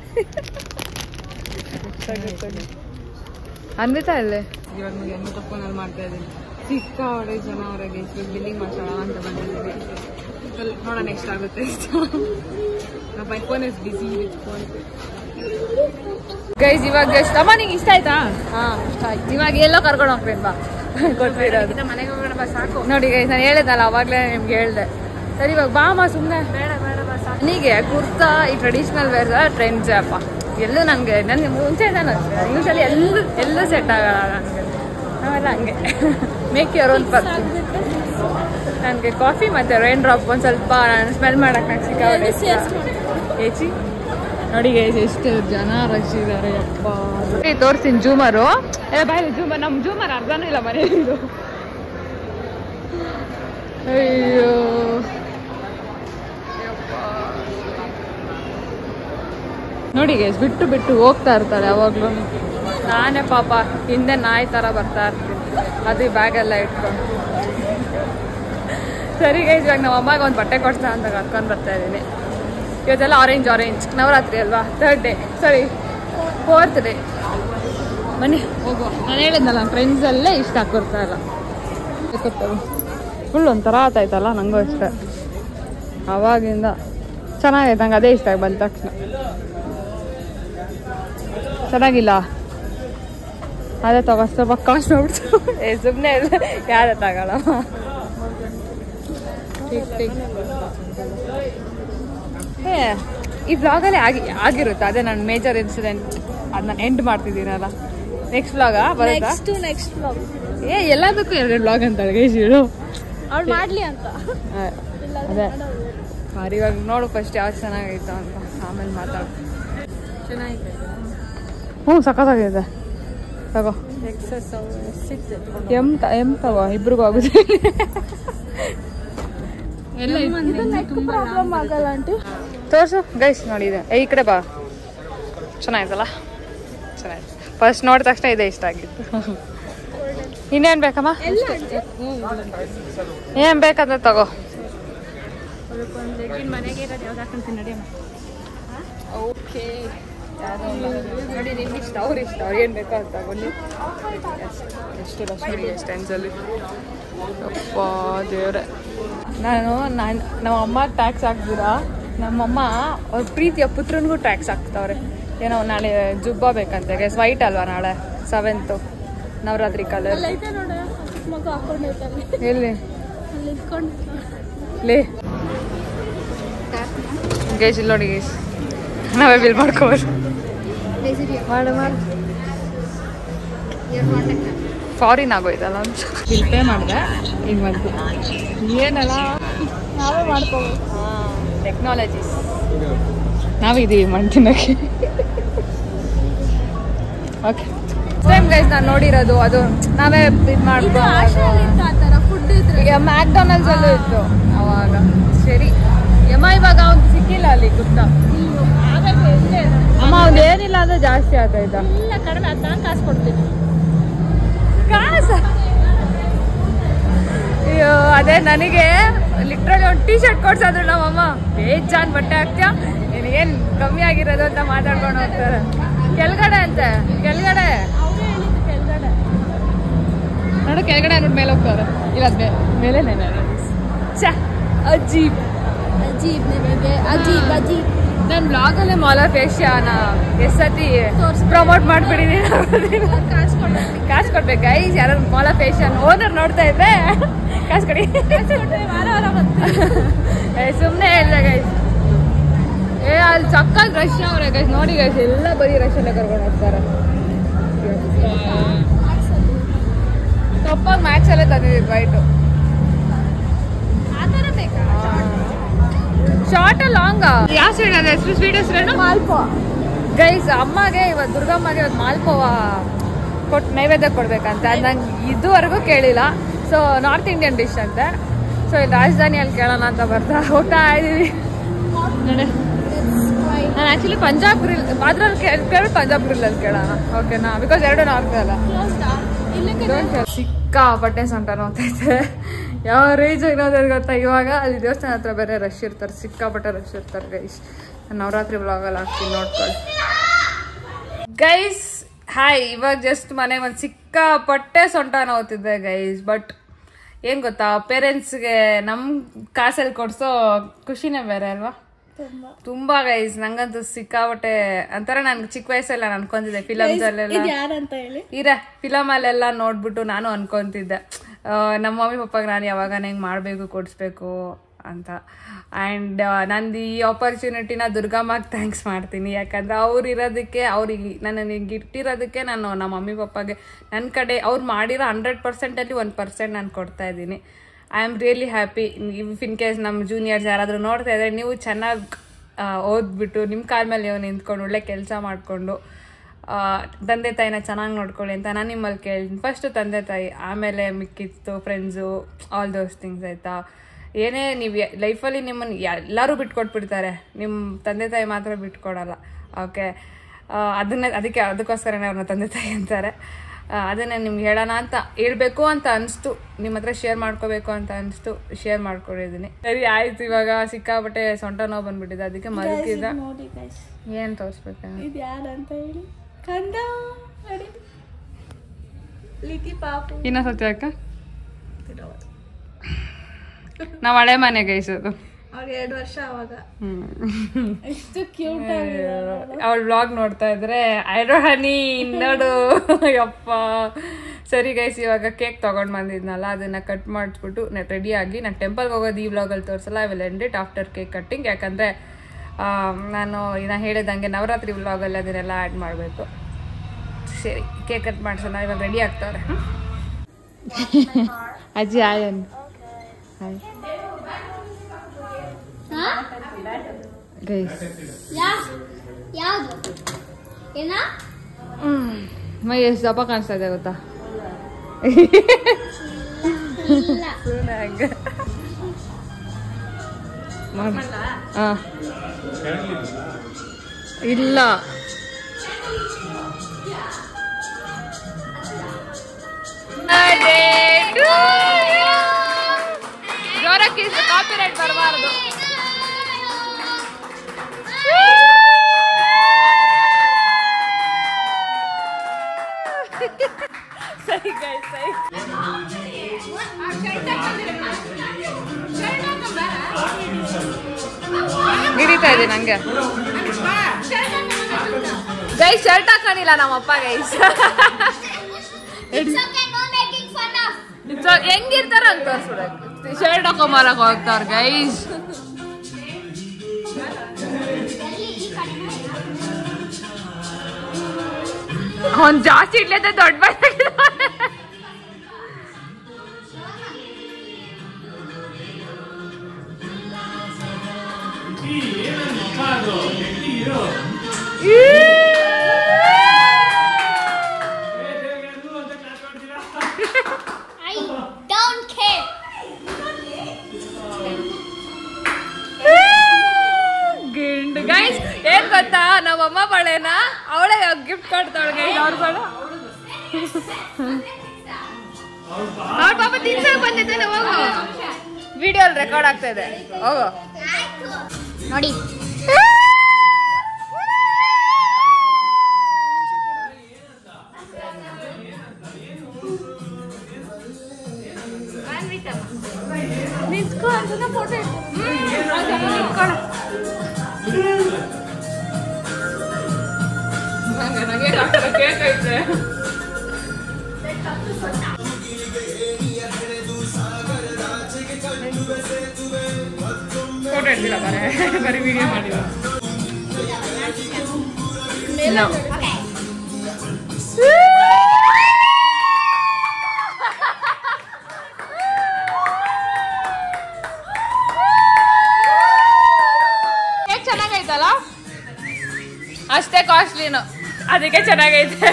S1: ಅನ್ವಿತಾ ಅಲ್ಲೇ ಇವಾಗ ನೋಡಿ ಅನ್ವಿತಾ ಫೋನಲ್ಲಿ ಮಾಡ್ತಾ ಇದ್ದೀನಿ ಚಿಕ್ಕ ಹೊಡೆ ಜನ ಅವರಿಗೆ ಬಿಲ್ಲಿಂಗ್ ಮಾಡ್ಸೋಣ ಅಂತ ಬಂದಿದ್ದೀವಿ ಸ್ವಲ್ಪ ನೋಡೋಣ ನೆಕ್ಸ್ಟ್ ಆಗುತ್ತೆ my phone is busy with phone guys ಇವಾಗ ಜಸ್ಟ್ ಅಮ್ಮ ನಿಂಗೆ ಇಷ್ಟ ಆಯ್ತಾ
S2: ಹಾ ಇಷ್ಟ ಆಯ್ತು
S1: ಇವಾಗ ಎಲ್ಲೋ ಕರ್ಕೊಂಡು ಹೋಗ್ತೀನಿ ಬಾ ಗೊತ್ತಿರೋದು
S2: ಮನೆಗೆ ಹೋಗೋಣ ಬಾ ಸಾಕು
S1: ನೋಡಿ ಗೈಸ್ ನಾನು ಹೇಳಿದ್ನಲ್ಲ ಅವಾಗಲೇ ನಿಮ್ಗೆ ಹೇಳ್ದೆ ಸರಿ ಇವಾಗ ಬಾಮ ಸುಮ್ಮನೆ ನನಗೆ ಕುರ್ತಾ ಈ ಟ್ರೆಡಿಷನಲ್ ವೇರ್ ಟ್ರೆಂಡ್ಸ್ ಅಪ್ಪ ಎಲ್ಲೂ ನನಗೆ ನನಗೆ ಮುಂಚೆ ನಾನು ಯೂಶಲಿ ಎಲ್ಲೂ ಎಲ್ಲೂ ಸೆಟ್ ಆಗಲ್ಲ ನನಗೆ ನಾವೆಲ್ಲ ಹಂಗೆ ಮೇಕ್ ಯುವರ್ ಓನ್ ಪರ್ಸನ್ ನನಗೆ ಕಾಫಿ ಮತ್ತು ರೈನ್ ಡ್ರಾಪ್ ಒಂದು ಸ್ವಲ್ಪ ನಾನು ಸ್ಮೆಲ್ ಮಾಡಕ್ಕೆ ನಂಗೆ ಸಿಕ್ಕಾಗುತ್ತೆ ಏಚಿ ನೋಡಿ guys, ಎಷ್ಟು ಜನ ರಶ್ ಇದ್ದಾರೆ ಅಪ್ಪ ತೋರಿಸ್ತೀನಿ ಜೂಮರು ಏ ಬಾಯ್ ಜೂಮರ್ ನಮ್ಮ ಜೂಮರ್ ಅರ್ಧನೂ ಇಲ್ಲ ಮನೆಯಲ್ಲಿದು ಅಯ್ಯೋ ನೋಡಿ ಗೈಸ್ ಬಿಟ್ಟು ಬಿಟ್ಟು ಹೋಗ್ತಾ ಇರ್ತಾಳೆ ಯಾವಾಗ್ಲೂ ನಾನೇ ಪಾಪ ಹಿಂದೆ ನಾಯಿ ತರ ಬರ್ತಾ ಇರ್ತೀನಿ ಅದು ಬ್ಯಾಗ್ ಎಲ್ಲ ಇಟ್ಕೊಂಡು ಸರಿ ಗೈಸ್ ಇವಾಗ ನಮ್ಮ ಅಮ್ಮಗೆ ಒಂದು ಬಟ್ಟೆ ಕೊಡ್ತಾ ಅಂತ ಕರ್ಕೊಂಡು ಬರ್ತಾ ಇದ್ದೀನಿ ಇವತ್ತೆಲ್ಲ ಆರೆಂಜ್ ಆರೆಂಜ್ ನವರಾತ್ರಿ ಅಲ್ವಾ third day sorry fourth day ಬನ್ನಿ ಹೋಗುವ ನಾನು ಹೇಳಿದ್ನಲ್ಲ ಫ್ರೆಂಡ್ಸಲ್ಲೇ ಇಷ್ಟ ಆಗ್ಕೊಡ್ತಾ ಇಲ್ಲ ಫುಲ್ ಒಂಥರ ಆತಾಯ್ತಲ್ಲ ನನಗೂ ಇಷ್ಟ ಅವಾಗಿಂದ ಚೆನ್ನಾಗೈತೆ ನಂಗೆ ಅದೇ ಇಷ್ಟ ಆಗಿ ಬಂದ ತಕ್ಷಣ ಚೆನ್ನಾಗಿಲ್ಲ ಅದೇ ತಗೋ ಸ್ವಲ್ಪ ಕಾಸ್ಟ್ ನೋಡ್ಬಿಟ್ಟು ಏ ಸುಮ್ಮನೆ ಯಾರೇ ತಗೊಳ ಠೀಕ್ ಠೀಕ್ ಏ ಈ ಬ್ಲಾಗಲ್ಲಿ ಆಗಿ ಆಗಿರುತ್ತೆ ಅದೇ ನನ್ನ ಮೇಜರ್ ಇನ್ಸಿಡೆಂಟ್ ಅದು ನಾನು ಎಂಡ್ ಮಾಡ್ತಿದ್ದೀನಲ್ಲ ನೆಕ್ಸ್ಟ್ ಬ್ಲಾಗ ಬರುತ್ತಾ
S2: ನೆಕ್ಸ್ಟ್ ನೆಕ್ಸ್ಟ್ ಬ್ಲಾಗ್
S1: ಏ ಎಲ್ಲದಕ್ಕೂ ಎರಡು ಬ್ಲಾಗ್ ಅಂತಾಳೆ ಗೈಸ್ ಇಡು
S2: ಅವ್ಳು ಮಾಡ್ಲಿ ಅಂತ
S1: ಆ, ಅದೇ ಅವ್ರು ಇವಾಗ ನೋಡು ಫಸ್ಟ್ ಯಾವ್ದು ಚೆನ್ನಾಗೈತ ಅಂತ ಆಮೇಲೆ ಮಾತಾಡು ಚೆನ್ನಾಗಿದೆ ಹ್ಞೂ ಸಖತ್ತಾಗಿದೆ ತಗೋ ಎಮ್ ತ ಎಮ್ ತಗೋ ಇಬ್ರಿಗೂ ಆಗುತ್ತೆ ಎಲ್ಲ
S2: ಪ್ರಾಬ್ಲಮ್ ಆಗಲ್ಲ ಆಂಟಿ
S1: ತೋರ್ಸು ಗೈಸ್ ನೋಡಿದೆ ಏ ಈ ಕಡೆ ಬಾ ಚೆನ್ನಾಯ್ತಲ್ಲ ಚೆನ್ನಾಯ್ತು ಫಸ್ಟ್ ನೋಡಿದ ತಕ್ಷಣ ಇದೇ ಇಷ್ಟ ಆಗಿತ್ತು ಇನ್ನೇನು ಬೇಕಮ್ಮ ಏನ್ ಬೇಕಂದ್ರೆ ತಗೋ
S2: ಮನೆಗೆ ಇರೋದು ಯಾವ್ದು ಹಾಕೊಂತೀನಿ ನಡಿಯಮ್ಮ
S1: ಓಕೆ ನೋಡಿ ನಿಮ್ಗೆ ಇಷ್ಟ ಅವ್ರ ಇಷ್ಟ ಅವ್ರು ಏನು ಬೇಕೋ ಅಂತ ತಗೊಂಡು ಎಷ್ಟು ರಶ್ ನೋಡಿ ಎಷ್ಟು ಟೈಮ್ಸಲ್ಲಿ ಅಪ್ಪ ದೇವ್ರೆ ನಾನು ನಾನು ನಮ್ಮ ಅಮ್ಮ ಟ್ಯಾಕ್ಸ್ ಹಾಕ್ದಿರಾ ನಮ್ಮಮ್ಮ ಅವ್ರ ಪ್ರೀತಿಯ ಪುತ್ರನಿಗೂ ಟ್ಯಾಕ್ಸ್ ಹಾಕ್ತಾವ್ರೆ ಏನೋ ನಾಳೆ ಜುಬ್ಬ ಬೇಕಂತೆ ಗೈಸ್ ವೈಟ್ ಅಲ್ವಾ ನಾಳೆ ಸೆವೆಂತು ನವರಾತ್ರಿ ಕಲರ್
S2: ಅಲ್ಲಿ ಐತೆ ನೋಡ ಮಗ ಹಾಕೊಂಡಿರ್ತಾನೆ
S1: ಎಲ್ಲಿ
S2: ಅಲ್ಲಿ ಇಟ್ಕೊಂಡು
S1: ಲೇ ಗೈಸ್ ಇಲ್ಲಿ ನೋಡಿ ಗೈಸ್ ನಾವೇ ಬಿಲ್ ಮಾಡ್ಕೋಬೋದು ಮಾಡು ಮಾಡು ಫಾರಿನ್ ಆಗೋಯ್ತಲ್ಲ ಬಿಲ್ ಪೇ ಮಾಡಿದೆ ಈಗ ಮತ್ತೆ ಏನಲ್ಲ
S2: ನಾವೇ ಮಾಡ್ಕೋಬೋದು
S1: ಟೆಕ್ನಾಲಜೀಸ್ ನಾವಿದ್ದೀವಿ ಮಾಡ್ತೀನಕ್ಕೆ ಓಕೆ ಸೇಮ್ ಗೈಸ್ ನಾನು ನೋಡಿರೋದು ಅದು ನಾವೇ ಇದು
S2: ಇದು
S1: ಮಾಡ್ಬೋದು
S2: ಆಶೆಯಲ್ಲಿ ಇತ್ತು ಆ ಥರ ಫುಡ್ ಇದ್ರೆ
S1: ಈಗ ಮ್ಯಾಕ್ಡೊನಾಲ್ಡ್ಸ್ ಅಲ್ಲೂ ಇತ್ತು ಅವಾಗ ಸರಿ ಯಮ್ಮ ಇವಾಗ ಅವ್ನು ಸಿಕ್ಕಿಲ್ಲ ಅಲ್ಲಿ ಗುಪ್ತ
S2: ಆಗಕ್ಕೆ ಇಲ್ಲೇ ಇದೆ.
S1: ಅಮ್ಮ ಅವ್ನು ಏನಿಲ್ಲ ಅಂದ್ರೆ ಜಾಸ್ತಿ ಆಗ್ತೈತಾ
S2: ಇಲ್ಲ ಕಡಿಮೆ ಅದು ನಾನು ಕಾಸು ಕೊಡ್ತೀನಿ
S1: ಕಾಸ ಅಯ್ಯೋ ಅದೇ ನನಗೆ ಲಿಟ್ರಲಿ ಒಂದು ಟೀ ಶರ್ಟ್ ಕೊಡ್ಸಿದ್ರು ನಮ್ಮಮ್ಮ ಬೇಜಾನ್ ಬಟ್ಟೆ ಹಾಕ್ತ್ಯಾ ನಿನಗೇನು ಕಮ್ಮಿ ಆಗಿರೋದು ಅಂತ ಮಾತಾಡ್ಕೊಂಡು ಹೋಗ್ತಾರೆ ಕೆಳಗಡೆ ಅಂತೆ ಕೆಳಗಡೆ
S2: ಅವರೇ ಹೇಳಿದ್ದು ಕೆಳಗಡೆ
S1: ನೋಡು ಕೆಳಗಡೆ ಅಂದ್ಬಿಟ್ಟು ಮೇಲೆ ಹೋಗ್ತಾರೆ ಇಲ್ಲ ಅದ್ ಮೇ- ಮೇಲೆನೇ ಛ ಅಜೀಬ್
S2: ಅಜೀಬ್ ನಿಮಗೆ ಅಜೀಬ್ ಅಜೀಬ್
S1: ನನ್ನ ಬ್ಲಾಗಲ್ಲೇ ಮಾಲ ಫೇಶಿಯಾನ ಎಷ್ಟು ಸತಿ
S2: ತೋರ್ಸ್-
S1: ಪ್ರಮೋಟ್ ಮಾಡಿಬಿಟ್ಟಿದ್ದೀನಿ
S2: ಕಾಸು ಕೊಡ್ತೀನಿ
S1: ಕಾಸು ಕೊಡ್ಬೇಕು ಗೈಸ್ ಯಾರು ಮಾಲ ಫೇಶಿಯನ್ ಓನರ್ ನೋಡ್ತಾ ಇದ್ರೆ ಕಾಸು ಕೊಡಿ
S2: ವಾರ ವಾರ ಬರ್ತೀನಿ
S1: ಏ ಸುಮ್ಮನೆ ಹೇಳ್ದೆ ಗೈಸ್ ಏ ಅಲ್ಲಿ ಸಕ್ಕತ್ ರಶ್ ಅವ್ರೆ ಗೈಸ್ ನೋಡಿ ಗೈಸ್ ಎಲ್ಲ ಬರೀ ರಶ್ ಎಲ್ಲ ಕರ್ಕೊಂಡು ಹೋಗ್ತಾರೆ ತಪ್ಪಾಗಿ ಮ್ಯಾಕ್ಸ್ ಅಲ್ಲೇ ತಂದಿದ್ದೀವಿ ವೈಟು
S2: ಆ ಥರ ಬೇಕಾ
S1: ಶಾರ್ಟ್ ಲಾಂಗ ಯಾವ ಸೈಡ್ ಅದ ಹೆಸರು ಸ್ವೀಟ್ ಹೆಸರೇನು
S2: ಮಾಲ್ಪ
S1: ಗೈಸ್ ಅಮ್ಮಗೆ ಇವತ್ತು ದುರ್ಗಮ್ಮಗೆ ಇವತ್ತು ಮಾಲ್ಪೋವ ಕೊಟ್ಟು ನೈವೇದ್ಯ ಕೊಡ್ಬೇಕಂತೆ ಅದು ನಂಗೆ ಇದುವರೆಗೂ ಕೇಳಿಲ್ಲ ಸೊ ನಾರ್ತ್ ಇಂಡಿಯನ್ ಡಿಶ್ ಅಂತೆ ಸೊ ಇಲ್ಲಿ ರಾಜಧಾನಿಯಲ್ಲಿ ಕೇಳೋಣ ಅಂತ ಬರ್ತಾ ಹೋಗ್ತಾ ಇದೀವಿ ನಡೆ ನಾನು ಆ್ಯಕ್ಚುಲಿ ಪಂಜಾಬ್ ಗ್ರಿಲ್ ಅದ್ರಲ್ಲಿ ಕೇಳಿ ಪಂಜಾಬ್ ಗ್ರಿಲ್ಲಲ್ಲಿ ಕೇಳೋಣ ಓಕೆನಾ ಬಿಕಾಸ್ ಎರಡು ನಾರ್ತ್ ಅಲ್ಲ
S2: ಕ್ಲೋಸ್ಡಾ ಇಲ್ಲಕ್ಕೆ
S1: ಸಿಕ್ಕಾಪಟ್ಟೆ ಸೊಂಟ ನೋತೈತೆ ಯಾವ ರೇಜ್ ಇರೋದು ಗೊತ್ತಾ ಇವಾಗ ಅಲ್ಲಿ ದೇವಸ್ಥಾನ ಹತ್ರ ಬೇರೆ ರಶ್ ಇರ್ತಾರೆ ಸಿಕ್ಕಾಪಟ್ಟೆ ರಶ್ ಇರ್ತಾರೆ ಗೈಸ್ ನವರಾತ್ರಿ ಬ್ಲಾಗಲ್ಲಿ ಹಾಕ್ತೀನಿ ನೋಡ್ಕೊಳ್ಳಿ ಗೈಸ್ ಹಾಯ್ ಇವಾಗ ಜಸ್ಟ್ ಮನೆಗೆ ಒಂದು ಸಿಕ್ಕಾಪಟ್ಟೆ ಸೊಂಟ ನೋವ್ತಿದ್ದೆ ಗೈಸ್ ಬಟ್ ಏನ್ ಗೊತ್ತಾ ಪೇರೆಂಟ್ಸ್ಗೆ ನಮ್ಮ ಕಾಸಲ್ಲಿ ಕೊಡ್ಸೋ ಖುಷಿನೇ ಬೇರೆ ಅಲ್ವಾ
S2: ತುಂಬಾ
S1: ತುಂಬಾ ಗೈಸ್ ನಂಗಂತೂ ಸಿಕ್ಕಾಪಟ್ಟೆ ಅಂತಾರ ನನ್ಗೆ ಚಿಕ್ಕ ವಯಸ್ಸಲ್ಲಿ ನಾನು ಅನ್ಕೊಂತಿದ್ದೆ ಫಿಲಮ್ಸ್ ಅಲ್ಲೆಲ್ಲ
S2: ಇದು ಯಾರಂತ ಹೇಳಿ
S1: ಇರ ಫಿಲಮ್ ಅಲ್ಲೆಲ್ಲ ನೋಡ್ಬಿಟ್ಟು ನಾನು ಅನ್ಕೊಂತಿದ್ದೆ ಆ, ನಮ್ಮ ಮಮ್ಮಿ ಪಪ್ಪಾಗ ನಾನು ಯಾವಾಗ ಹೆಂಗೆ ಮಾಡಬೇಕು ಕೊಡಿಸ್ಬೇಕು ಅಂತ ಆ್ಯಂಡ್ ನಂದು ಈ ಆಪರ್ಚುನಿಟಿನ ದುರ್ಗಮ್ಮಗೆ ಥ್ಯಾಂಕ್ಸ್ ಮಾಡ್ತೀನಿ ಯಾಕಂದ್ರೆ ಅವ್ರು ಇರೋದಕ್ಕೆ ಅವ್ರಿಗೆ ನನಗೆ ಇಟ್ಟಿರೋದಕ್ಕೆ ನಾನು ನಮ್ಮ ಮಮ್ಮಿ ಪಪ್ಪಾಗೆ ನನ್ನ ಕಡೆ ಅವ್ರು ಮಾಡಿರೋ ಹಂಡ್ರೆಡ್ ಪರ್ಸೆಂಟಲ್ಲಿ ಒಂದು ಪರ್ಸೆಂಟ್ ನಾನು ಕೊಡ್ತಾ ಇದ್ದೀನಿ I am really happy if in case ನಮ್ಮ ಜೂನಿಯರ್ಸ್ ಯಾರಾದರೂ ನೋಡ್ತಾ ಇದ್ದಾರೆ ನೀವು ಚೆನ್ನಾಗಿ ಓದ್ಬಿಟ್ಟು ನಿಮ್ಮ ಕಾಲ ಮೇಲೆ ನೀವು ನಿಂತ್ಕೊಂಡು ಒಳ್ಳೆ ಕೆಲಸ ಮಾಡಿಕೊಂಡು ತಂದೆ ತಾಯಿನ ಚೆನ್ನಾಗಿ ನೋಡ್ಕೊಳ್ಳಿ ಅಂತ ನಾನು ನಿಮ್ಮಲ್ಲಿ ಕೇಳ್ತೀನಿ ಫಸ್ಟು ತಂದೆ ತಾಯಿ ಆಮೇಲೆ ಮಿಕ್ಕಿತ್ತು ಫ್ರೆಂಡ್ಸು ಆಲ್ ದೋಸ್ ಥಿಂಗ್ಸ್ ಆಯಿತಾ ಏನೇ ನೀವು ಲೈಫಲ್ಲಿ ನಿಮ್ಮನ್ನು ಎಲ್ಲರೂ ಬಿಟ್ಕೊಟ್ಬಿಡ್ತಾರೆ ನಿಮ್ಮ ತಂದೆ ತಾಯಿ ಮಾತ್ರ ಬಿಟ್ಕೊಡಲ್ಲ ಓಕೆ ಅದನ್ನೇ ಅದಕ್ಕೆ ಅದಕ್ಕೋಸ್ಕರನೇ ಅವ್ರನ್ನ ತಂದೆ ತಾಯಿ ಅಂತಾರೆ ಆ, ಅದನ್ನೇ ನಿಮ್ಗೆ ಹೇಳೋಣ ಅಂತ ಹೇಳ್ಬೇಕು ಅಂತ ಅನಿಸ್ತು ನಿಮ್ಮ ಹತ್ರ ಶೇರ್ ಮಾಡ್ಕೋಬೇಕು ಅಂತ ಅನಿಸ್ತು ಶೇರ್ ಮಾಡ್ಕೊಂಡಿದ್ದೀನಿ ಸರಿ ಆಯ್ತು ಇವಾಗ ಸಿಕ್ಕಾಪಟ್ಟೆ ಸೊಂಟ ನೋವು ಬಂದ್ಬಿಟ್ಟಿದೆ ಅದಕ್ಕೆ ಮಲ್ಕಿದ್ದ
S2: ನೋಡಿ ಗೈಸ್
S1: ಏನು ತೋರಿಸ್ಬೇಕಾ
S2: ಇದು ಯಾರಂತ ಹೇಳಿ ಕಂದ ನೋಡಿ ಲಿತಿ ಪಾಪು
S1: ಇನ್ನೊಂದ್ಸತಿ ಅಕ್ಕ ನಾವು ಹಳೆ ಮನೆ ಗೈಸೋದು
S2: ಅವ್ರಿಗೆ ಎರಡು ವರ್ಷ ಅವಾಗ
S1: ಹ್ಮ್
S2: ಎಷ್ಟು ಕ್ಯೂಟ್
S1: ಅವಳ ವ್ಲಾಗ್ ನೋಡ್ತಾ ಇದ್ರೆ ಐರೋ ಹನಿ ನೋಡು ಯಪ್ಪ ಸರಿ ಗೈಸ್ ಇವಾಗ ಕೇಕ್ ತಗೊಂಡ್ ಬಂದಿದ್ನಲ್ಲ ಅದನ್ನ ಕಟ್ ಮಾಡಿಸ್ಬಿಟ್ಟು ರೆಡಿ ಆಗಿ ನಾನು ಟೆಂಪಲ್ಗೆ ಹೋಗೋದು ಈ ವ್ಲಾಗಲ್ಲಿ ತೋರಿಸಲ್ಲ I will end it after cake cutting ಯಾಕಂದ್ರೆ ಆ, ನಾನು ಇನ್ನ ಹೇಳಿದಂಗೆ ನವರಾತ್ರಿ ವ್ಲಾಗಲ್ಲಿ ಅದನ್ನೆಲ್ಲ ಆ್ಯಡ್ ಮಾಡಬೇಕು ಸರಿ ಕೇಕ್ ಕಟ್ ಮಾಡ್ಸೋಣ ಇವಾಗ ರೆಡಿ ಆಗ್ತಾರೆ ಅಜ್ಜಿ ಆಯನ್ ಗೈಸ್
S4: ಯಾವುದು ಏನ
S1: ಮೈ ಎಷ್ಟು ದಪ್ಪ ಕಾಣಿಸ್ತಾ ಇದೆ ಗೊತ್ತಾ
S4: ಇಲ್ಲ
S1: ಹಾ ಇಲ್ಲ ಜೋರಕ್ಕೆ ಕಾಪಿರೈಟ್ ಬರಬಾರ್ದು ಸರಿ guys, ಸರಿ ಹಿಡಿತಾ ಇದೆ ನಂಗೆ ಗೈಸ್ ಶರ್ಟ್ ಹಾಕೊಂಡಿಲ್ಲ ನಮ್ಮಪ್ಪ guys
S4: It's okay, no making fun of.
S1: ಹೆಂಗಿರ್ತಾರ ಅಂತ ತೋರ್ಸ್ಬಿಡಕ್ಕೆ ಶರ್ಟ್ ಹಾಕೊಂಬರಕ್ ಹೋಗ್ತಾರ ಗೈಸ್ ಅವನ್ ಜಾಸ್ತಿ ಇಡ್ಲದ ದೊಡ್ಡ ಬೈತಾಗಿದ್ದಾನೆ.
S4: I don't care.
S1: ಗಿಂಡ್ ಗೈಸ್ ಏನ್ ಗೊತ್ತಾ ನಮ್ಮಮ್ಮ ಬಳೆನ ಅವಳೇ ಗಿಫ್ಟ್ ಕೊಡ್ತಾಳೆ ಗೈಸ್ ಅವ್ರ ಬಳೆ ಅವ್ರ ಪಾಪ ತಿನ್ಸಕ್ ಬಂದಿದ್ದಾನೆ ಹೋಗು ವಿಡಿಯೋ ರೆಕಾರ್ಡ್ ಆಗ್ತಾ ಇದೆ ಹೋಗು
S4: ನೋಡಿ
S1: ನಿಂತ್ಕೊ ಅಂತ ಫೋಟೋ ಕೇಕ್ ಐತೆ ಫೋಟೋ ಇಡ್ತಿಲ್ಲ ಬರೇ ಬರೀ ವಿಡಿಯೋ ಮಾಡಿಲ್ಲ No. ಕೇಕ್ ಚೆನ್ನಾಗೈತಲ್ಲ ಅಷ್ಟೇ ಕಾಸ್ಟ್ಲಿನು ಅದಕ್ಕೆ ಚೆನ್ನಾಗೈತೆ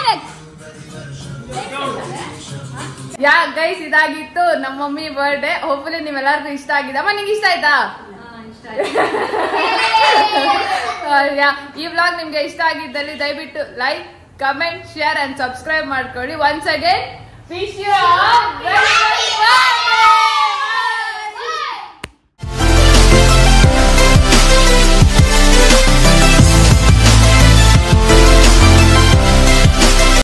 S1: ಯಾ ಗೈಸ್ ಇದಾಗಿತ್ತು ನಮ್ಮ ಮಮ್ಮಿ ಬರ್ಡೇ ಹೋಪ್ಫುಲಿ ನೀವೆಲ್ಲರಿಗೂ ಇಷ್ಟ ಆಗಿದೆ ಅಮ್ಮ ನಿಂಗೆ ಇಷ್ಟ ಆಯ್ತಾ ಆ, ಯಾ ಈ ವ್ಲಾಗ್ ನಿಮ್ಗೆ ಇಷ್ಟ ಆಗಿದ್ದಲ್ಲಿ ದಯವಿಟ್ಟು like comment share and subscribe ಮಾಡ್ಕೊಳ್ಳಿ ಒನ್ಸ್ ಅಗೇನ್ ವಿಶ್ ಯು